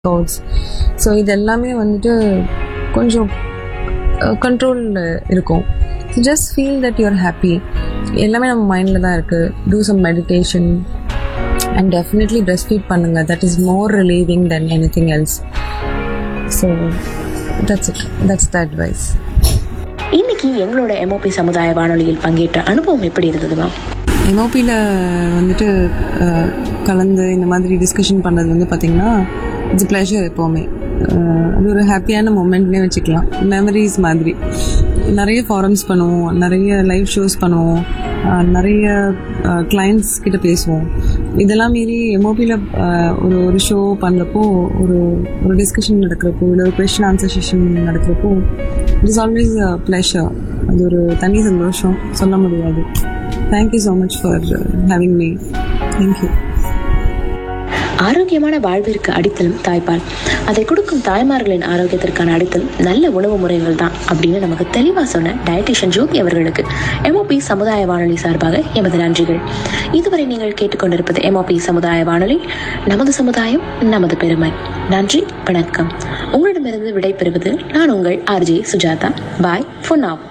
thoughts so இது எல்லாமே வந்துட்டு கொஞ்சம் கண்ட்ரோலில் இருக்கும் just feel that you're happy எல்லாமே நம்ம மைண்டில் தான் இருக்குது do some meditation and definitely breast feed பண்ணுங்கள் that is more relieving than anything else so that's it that's the advice இன்னைக்கு எங்களோட எம்ஓபி சமுதாய வானொலியில் பங்கேற்ற அனுபவம் எப்படி இருந்தது மேம் எம்ஓபியில் வந்துட்டு அஹ், கலந்து இந்த மாதிரி டிஸ்கஷன் பண்ணுறது வந்து பார்த்திங்கன்னா இட்ஸ் ப்ளஷர் எப்போவுமே அஹ், அது ஒரு ஹாப்பியான மொமெண்ட்னே வச்சுக்கலாம் மெமரிஸ் மாதிரி நிறைய ஃபாரம்ஸ் பண்ணுவோம் நிறைய லைவ் ஷோஸ் பண்ணுவோம் அஹ், நிறைய கிளைண்ட்ஸ் கிட்ட பேசுவோம் இதெல்லாம் மீறி எம்ஓபியில் ஒரு ஒரு ஷோ பண்ணுறப்போ ஒரு ஒரு டிஸ்கஷன் நடக்கிறப்போ இல்லை ஒரு கொஷின் ஆன்சர் செஷன் நடக்கிறப்போ இட் இஸ் ஆல்வேஸ் ப்ளஷர் அது ஒரு தனி சந்தோஷம் சொல்ல முடியாது thank you so much for having me thank you ஆரோக்கியமான வாழ்விற்கு அடித்தளம் தாய்ப்பால் அதை கொடுக்கும் தாய்மார்களின் ஆரோக்கியத்திற்கான அடித்தளம் நல்ல உணவு முறைகள் தான் அப்படின்னு நமக்கு தெளிவாக சொன்ன டயட்டிஷியன் ஜோதி அவர்களுக்கு எம்ஓபி சமுதாய வானொலி சார்பாக எமது நன்றிகள் இதுவரை நீங்கள் கேட்டுக்கொண்டிருப்பது எம்ஓபி சமுதாய வானொலி நமது சமுதாயம் நமது பெருமை நன்றி வணக்கம் உங்களிடமிருந்து விடைபெறுவது நான் உங்கள் R J Sujatha bye for now